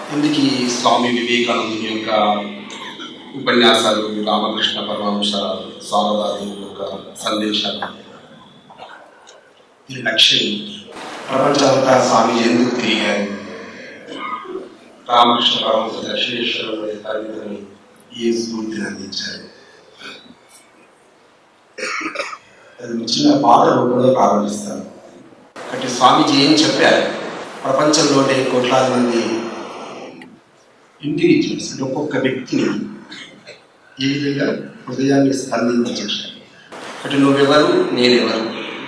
ఇందుకు ఈ స్వామి వివేకానందుని యొక్క ఉపన్యాసాలు రామకృష్ణ పరమహంస స్వామదాసు యొక్క సందేశాలు దీని లక్ష్యం ఏంటి? ప్రపంచమంతా స్వామి ఎందుకు తిరిగారు రామకృష్ణ పరమహంస దక్షిణేశ్వరుడు తల్లిదండ్రులు ఏ స్ఫూర్తిని అందించారు అది చిన్న పాట రూపంలో ప్రారంభిస్తాను ఒకటి స్వామీజీ ఏం చెప్పారు ప్రపంచంలోనే కోట్లాది మంది ఇండివిజువల్స్ అంటే ఒక్కొక్క వ్యక్తిని ఏ విధంగా హృదయాన్ని స్పందింపజేశారు ఒకటి నువ్వెవరు నేనెవరు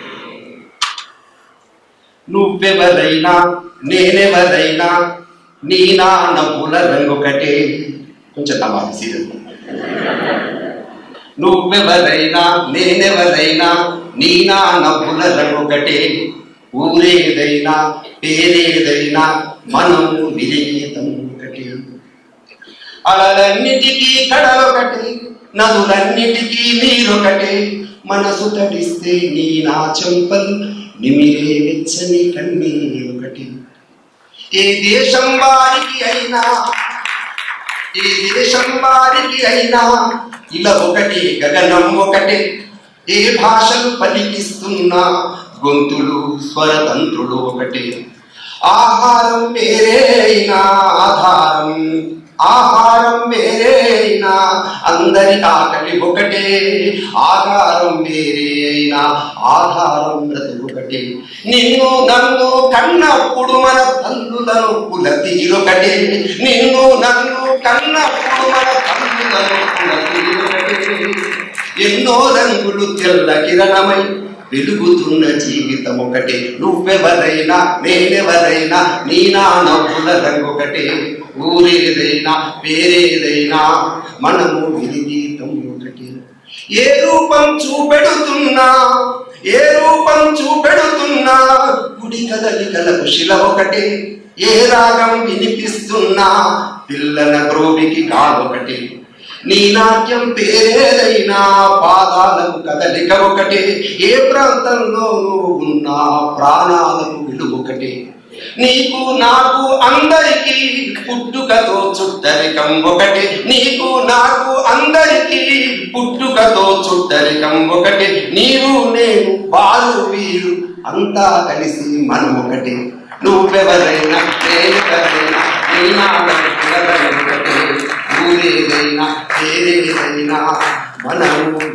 నువ్వెవరైనా నేనెవరైనా నీ నా నవ్వుల రంగొకటే కొంచెం నవ్వాలి సీరియల్ నువ్వెవరైనా నేనెవరైనా నీ నా నవ్వుల రంగొకటే ఊరేదైనా పేరేదైనా మనము విలీతం ఒకటి అలలన్నిటికీ కడలొకటి నదులన్నిటికీ నీరొకటే మనసు తడిస్తే నీ నా చెంపలు నిమిరే వెచ్చని కన్నీరొకటి ఏ దేశం వారికి అయినా ఏ దేశం వారికి అయినా ఇలా ఒకటి గగనం ఒకటే ఏ భాషలు పలికిస్తున్నా గొంతులు స్వరతంత్రులు ఒకటే ఆహారం వేరేనా ఆధారం ఆహారం వేరేనా అందరి ఆకలి ఒకటే ఆహారం వేరే అయినా ఆధారం బ్రతుకు ఒకటే నిన్ను నన్ను కన్నప్పుడు మన తల్లులను కుల తీరొకటే నిన్ను నన్ను కన్నప్పుడు మన తల్లులను కుల తీరొకటే ఎన్నో రంగులు తెల్ల కిరణమై వెలుగుతున్న జీవితం ఒకటే నువ్వెవరైనా నేనెవరైనా నీ నా నవ్వుల రంగొకటే ఊరేదైనా వేరేదైనా మనము వినిగీతం ఒకటి ఏ రూపం చూపెడుతున్నా ఏ రూపం చూపెడుతున్నా గుడి కదలికలకు శిల ఒకటి ఏ రాగం వినిపిస్తున్నా పిల్లల గ్రోవికి కాదొకటి నీ నాట్యం పేరేదైనా పాదాలకు కదలిక ఒకటే ఏ ప్రాంతంలో నువ్వు ఉన్నా ప్రాణాలకు విలువ ఒకటే నీకు నాకు అందరికీ పుట్టుకతో చుట్టరికం ఒకటి నీకు నాకు అందరికీ పుట్టుకతో చుట్టరికం ఒకటి నీవు నేను వారు వీరు అంతా కలిసి మనం ఒకటి నువ్వెవరైనా నేనెవరైనా నీ నాన్న ఒకటే ఊరేదైనా ఏదేదైనా మనము